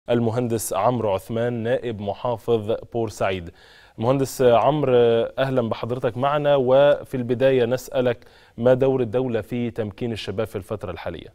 المهندس عمرو عثمان نائب محافظ بورسعيد مهندس عمرو اهلا بحضرتك معنا وفي البدايه نسالك ما دور الدوله في تمكين الشباب في الفتره الحاليه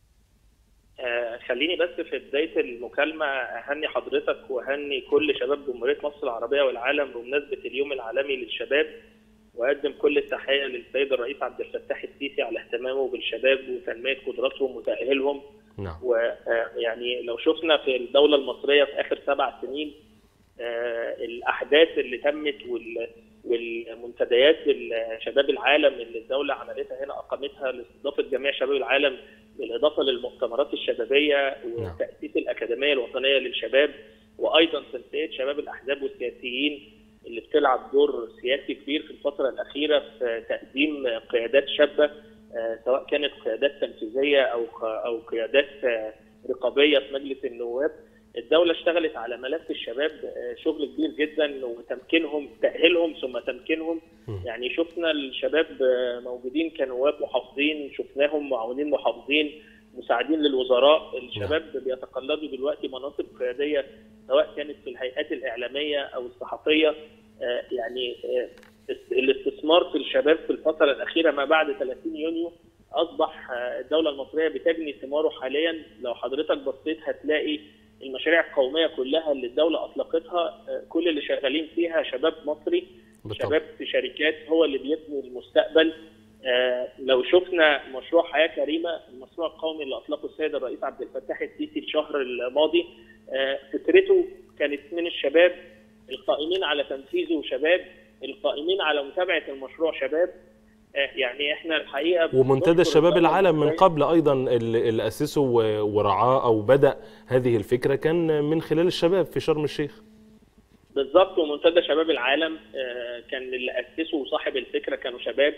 آه، خليني بس في بدايه المكالمه اهني حضرتك واهني كل شباب جمهوريه مصر العربيه والعالم بمناسبه اليوم العالمي للشباب واقدم كل التحيه للسيد الرئيس عبد الفتاح السيسي على اهتمامه بالشباب وتنميه قدراتهم وتاهيلهم نعم ويعني لو شفنا في الدوله المصريه في اخر سبع سنين آه، الاحداث اللي تمت وال والمنتديات شباب العالم اللي الدوله عملتها هنا اقامتها لاستضافه جميع شباب العالم بالاضافه للمؤتمرات الشبابيه وتاسيس الاكاديميه الوطنيه للشباب وايضا تنسيق شباب الاحزاب والسياسيين اللي بتلعب دور سياسي كبير في الفتره الاخيره في تقديم قيادات شابه آه، سواء كانت قيادات تنفيذيه او او قيادات آه، رقابيه في مجلس النواب الدوله اشتغلت على ملف الشباب آه، شغل كبير جدا وتمكينهم تاهيلهم ثم تمكينهم يعني شفنا الشباب موجودين كنواب محافظين شفناهم معاونين محافظين مساعدين للوزراء الشباب بيتقلدوا دلوقتي مناصب قياديه سواء كانت في الهيئات الاعلاميه او الصحفيه يعني الاستثمار في الشباب في الفتره الاخيره ما بعد 30 يونيو اصبح الدوله المصريه بتجني ثماره حاليا لو حضرتك بصيت هتلاقي المشاريع القوميه كلها اللي الدوله اطلقتها كل اللي شغالين فيها شباب مصري بالطبع. شباب في شركات هو اللي بيبني المستقبل لو شفنا مشروع حياه كريمه المشروع القومي اللي اطلقه السيد الرئيس عبد الفتاح السيسي الشهر الماضي فكرته كانت من الشباب القائمين على تنفيذه شباب القائمين على متابعه المشروع شباب يعني احنا الحقيقه ومنتدى الشباب العالم من قبل ايضا اللي اسسه ورعاه او بدا هذه الفكره كان من خلال الشباب في شرم الشيخ بالظبط ومنتدى شباب العالم كان اللي اسسه وصاحب الفكره كانوا شباب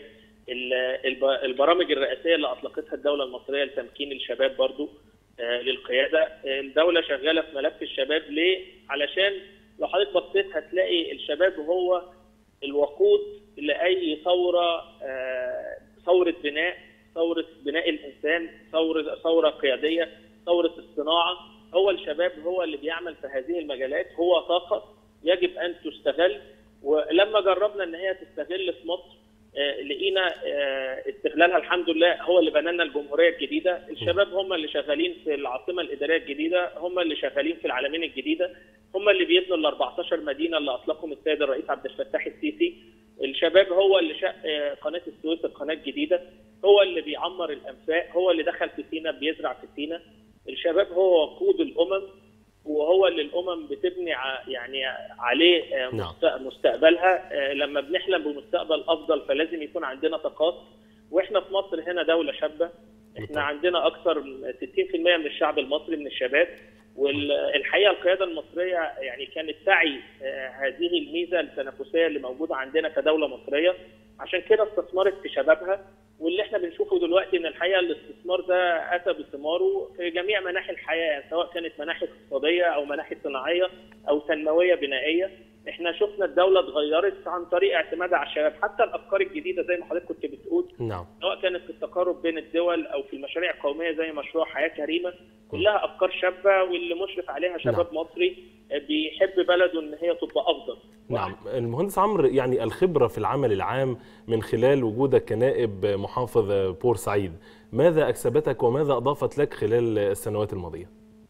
البرامج الرئاسيه اللي اطلقتها الدوله المصريه لتمكين الشباب برضو للقياده الدوله شغاله في ملف الشباب ليه علشان لو حضرتك بصيت هتلاقي الشباب هو الوقود لاي ثوره ثوره بناء ثوره بناء الانسان ثوره ثوره قياديه ثوره الصناعه هو الشباب هو اللي بيعمل في هذه المجالات هو طاقه يجب ان تستغل ولما جربنا ان هي تستغل في مصر لقينا استغلالها الحمد لله هو اللي بنى لنا الجمهوريه الجديده، الشباب هم اللي شغالين في العاصمه الاداريه الجديده، هم اللي شغالين في العالمين الجديده، هم اللي بيبنوا ال 14 مدينه اللي اطلقهم السيد الرئيس عبد الفتاح السيسي، الشباب هو اللي شق قناه السويس القناه الجديده، هو اللي بيعمر الانفاق، هو اللي دخل في سينا بيزرع في سينا، الشباب هو وقود الامم وهو اللي الامم بتبني يعني عليه مستقبلها لما بنحلم بمستقبل افضل فلازم يكون عندنا طاقات واحنا في مصر هنا دوله شابه احنا عندنا اكثر من 60% من الشعب المصري من الشباب والحقيقه القياده المصريه يعني كانت تعي هذه الميزه التنافسيه اللي موجوده عندنا كدوله مصريه عشان كده استثمرت في شبابها واللي احنا بنشوفه دلوقتي ان الحقيقه الاستثمار ده اتى بثماره في جميع مناحي الحياه سواء كانت مناحي اقتصاديه او مناحي صناعيه او تنمويه بنائيه احنا شفنا الدوله اتغيرت عن طريق اعتمادها على الشباب حتى الافكار الجديده زي ما حضرتك كنت بتقول نعم سواء كانت في التقارب بين الدول او في المشاريع القوميه زي مشروع حياه كريمه كلها افكار شابه واللي مشرف عليها شباب نعم. مصري بيحب بلده ان هي تبقى افضل نعم المهندس عمرو يعني الخبره في العمل العام من خلال وجودك كنائب محافظ بورسعيد ماذا اكسبتك وماذا اضافت لك خلال السنوات الماضيه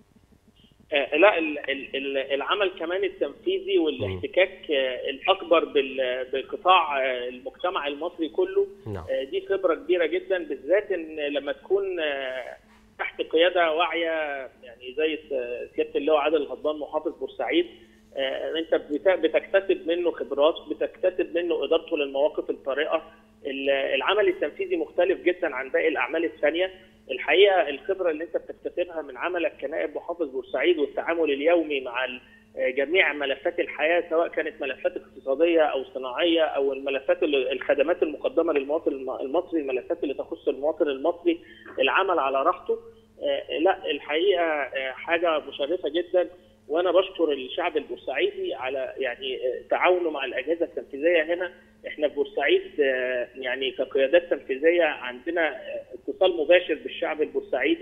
آه لا العمل كمان التنفيذي والاحتكاك آه الاكبر بالقطاع آه المجتمع المصري كله نعم. دي خبره كبيره جدا بالذات ان لما تكون تحت قياده واعيه يعني زي سياده اللواء عادل الغضبان محافظ بورسعيد انت بتكتسب منه خبرات بتكتسب منه ادارته للمواقف الطارئه العمل التنفيذي مختلف جدا عن باقي الاعمال الثانيه الحقيقه الخبره اللي انت بتكتسبها من عملك كنائب محافظ بورسعيد والتعامل اليومي مع جميع ملفات الحياه سواء كانت ملفات اقتصاديه او صناعيه او الملفات الخدمات المقدمه للمواطن المصري الملفات اللي تخص المواطن المصري العمل على راحته لا الحقيقه حاجه مشرفه جدا وانا بشكر الشعب البورسعيدي على يعني تعاونه مع الاجهزه التنفيذيه هنا احنا في بورسعيد يعني كقيادات تنفيذيه عندنا اتصال مباشر بالشعب البورسعيدي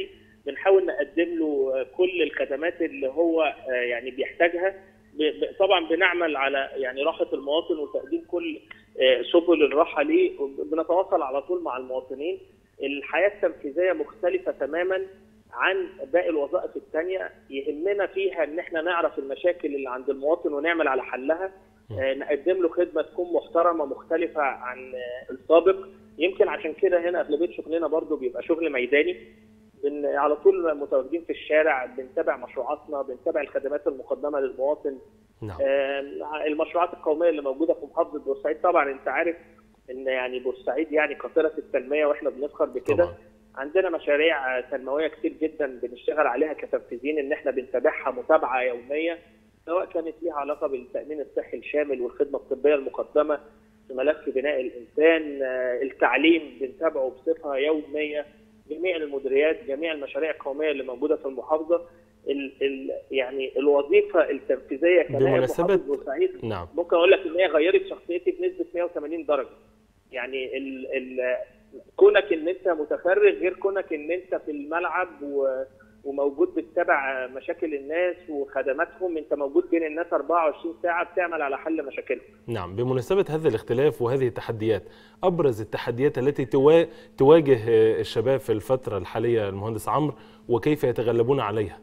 بنحاول نقدم له كل الخدمات اللي هو يعني بيحتاجها طبعا بنعمل على يعني راحه المواطن وتقديم كل سبل الراحه ليه بنتواصل على طول مع المواطنين الحياه التنفيذيه مختلفه تماما عن باقي الوظائف الثانيه يهمنا فيها ان احنا نعرف المشاكل اللي عند المواطن ونعمل على حلها نقدم له خدمه تكون محترمه مختلفه عن السابق يمكن عشان كده هنا اغلبيه شغلنا برضو بيبقى شغل ميداني بن على طول متواجدين في الشارع بنتابع مشروعاتنا بنتابع الخدمات المقدمه للمواطن نعم. آه المشروعات القوميه اللي موجوده في محافظه بورسعيد طبعا انت عارف ان يعني بورسعيد يعني قاطره التنميه واحنا بنفخر بكده طبعا. عندنا مشاريع تنمويه كتير جدا بنشتغل عليها كتنفيذيين ان احنا بنتابعها متابعه يوميه سواء كانت ليها علاقه بالتامين الصحي الشامل والخدمه الطبيه المقدمه في ملف بناء الانسان التعليم بنتابعه بصفه يوميه جميع المديريات جميع المشاريع القوميه اللي موجوده في المحافظه ال ال يعني الوظيفه التنفيذيه بمناسبه بورسعيد نعم ممكن اقول لك ان هي غيرت شخصيتي بنسبه 180 درجه يعني ال ال كونك ان انت متفرغ غير كونك ان انت في الملعب و وموجود بتتابع مشاكل الناس وخدماتهم انت موجود بين الناس 24 ساعه بتعمل على حل مشاكلهم. نعم بمناسبه هذا الاختلاف وهذه التحديات ابرز التحديات التي توا... تواجه الشباب في الفتره الحاليه المهندس عمرو وكيف يتغلبون عليها؟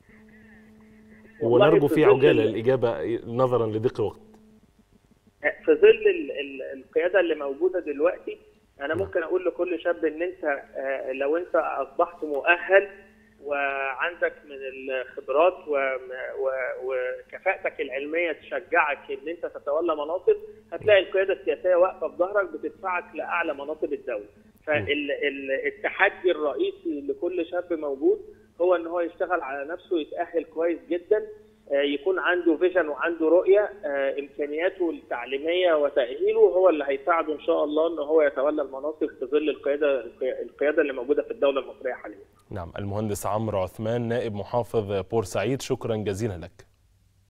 ونرجو في عجاله الاجابه نظرا لضيق الوقت. في ظل القياده اللي موجوده دلوقتي انا ممكن اقول لكل شاب ان انت لو انت اصبحت مؤهل وعندك من الخبرات وكفاءتك العلميه تشجعك ان انت تتولى مناصب هتلاقي القياده السياسيه واقفه في ظهرك بتدفعك لاعلى مناصب الدوله. فالتحدي الرئيسي لكل شاب موجود هو ان هو يشتغل على نفسه يتاهل كويس جدا يكون عنده فيجن وعنده رؤيه امكانياته التعليميه وتاهيله هو اللي هيساعده ان شاء الله ان هو يتولى المناصب في ظل القياده القياده اللي موجوده في الدوله المصريه حاليا. نعم المهندس عمرو عثمان نائب محافظ بورسعيد شكرا جزيلا لك.